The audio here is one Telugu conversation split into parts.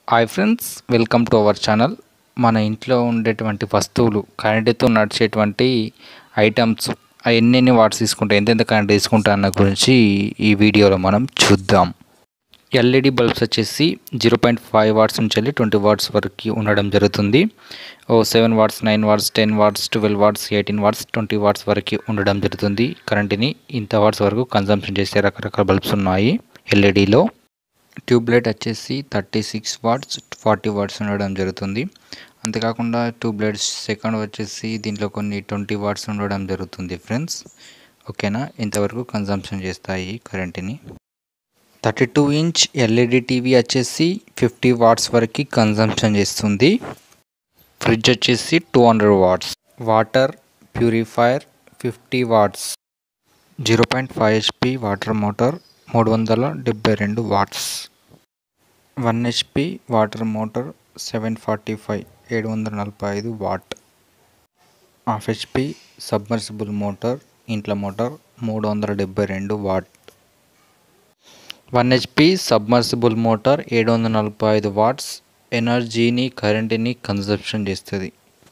hi friends welcome to our channel మన ఇంట్లో ఉండేటువంటి వస్తువులు కరెంటుతో నడిచేటువంటి ఐటమ్స్ అవి ఎన్నెన్ని వాట్స్ తీసుకుంటే ఎంతెంత కరెంట్ తీసుకుంటా అన్న గురించి ఈ వీడియోలో మనం చూద్దాం ఎల్ఈడి బల్బ్స్ వచ్చేసి జీరో పాయింట్ ఫైవ్ వాట్స్ నుంచి వెళ్ళి ట్వంటీ వాట్స్ వరకు ఉండడం జరుగుతుంది ఓ seven watts nine watts ten watts twelve watts eighteen watts twenty watts వరకు ఉండడం జరుగుతుంది కరెంట్ని ఇంత వాట్స్ వరకు కన్సంప్షన్ చేసే రకరకాల బల్బ్స్ ఉన్నాయి ఎల్ఈడిలో ట్యూబ్లైట్ వచ్చేసి thirty six watts forty watts ఉండడం జరుగుతుంది అంతేకాకుండా ట్యూబ్లైట్స్ సెకండ్ వచ్చేసి దీంట్లో కొన్ని ట్వంటీ వాట్స్ ఉండడం జరుగుతుంది ఫ్రెండ్స్ ఓకేనా ఇంతవరకు కన్సంప్షన్ చేస్తాయి కరెంట్ని thirty two inch LED TV వచ్చేసి ఫిఫ్టీ వాట్స్ వరకు కన్సంప్షన్ చేస్తుంది ఫ్రిడ్జ్ వచ్చేసి two hundred watts water purifier fifty watts zero point five HP water motor మూడు వందల డెబ్బై రెండు watts one HP water motor seven forty five ఏడు వందల నలభై ఐదు watt half HP submersible motor ఇంట్ల మోటార్ మూడు వందల డెబ్బై రెండు watt one HP submersible motor ఏడు వందల నలభై ఐదు వాట్స్ ఎనర్జీని కరెంటుని కన్సప్షన్ చేస్తుంది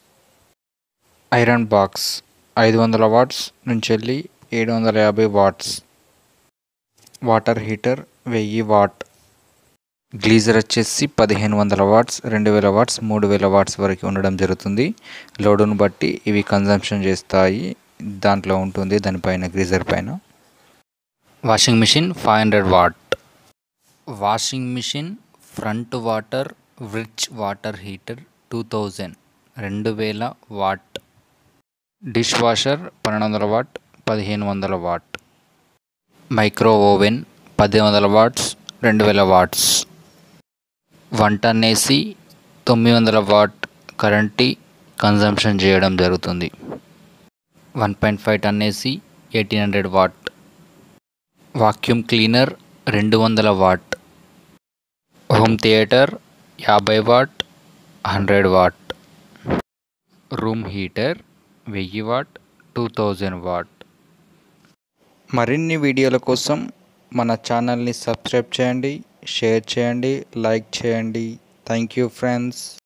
ఐరన్ బాక్స్ ఐదు వందల వాట్స్ నుంచి వెళ్ళి ఏడు వందల యాభై వాట్స్ వాటర్ హీటర్ వెయ్యి వాట్ గ్లీజర్ వచ్చేసి పదిహేను వందల వాట్స్ రెండు వేల వాట్స్ మూడు వేల వాట్స్ వరకు ఉండడం జరుగుతుంది లోడును బట్టి ఇవి కన్జంప్షన్ చేస్తాయి దాంట్లో ఉంటుంది దానిపైన గ్లీజర్ పైన washing machine five hundred watt washing machine front water rich water heater two thousand రెండు వేల వాట్ డిష్ వాషర్ పన్నెండు వందల వాట్ పదిహేను వందల వాట్ మైక్రో ఓవెన్ పది వందల వాట్స్ రెండు వేల వాట్స్ వన్ టన్ ఏసీ తొమ్మిది వందల వాట్ కరెంట్ కన్జంప్షన్ చేయడం జరుగుతుంది one point five ton AC eighteen hundred watt vacuum cleaner రెండు వందల వాట్ హోమ్ థియేటర్ యాభై watt hundred watt room heater వెయ్యి వాట్ టూ థౌజండ్ వాట్ మరిన్ని వీడియోల కోసం మన ఛానల్ని సబ్స్క్రైబ్ చేయండి షేర్ చేయండి లైక్ చేయండి థ్యాంక్ యూ ఫ్రెండ్స్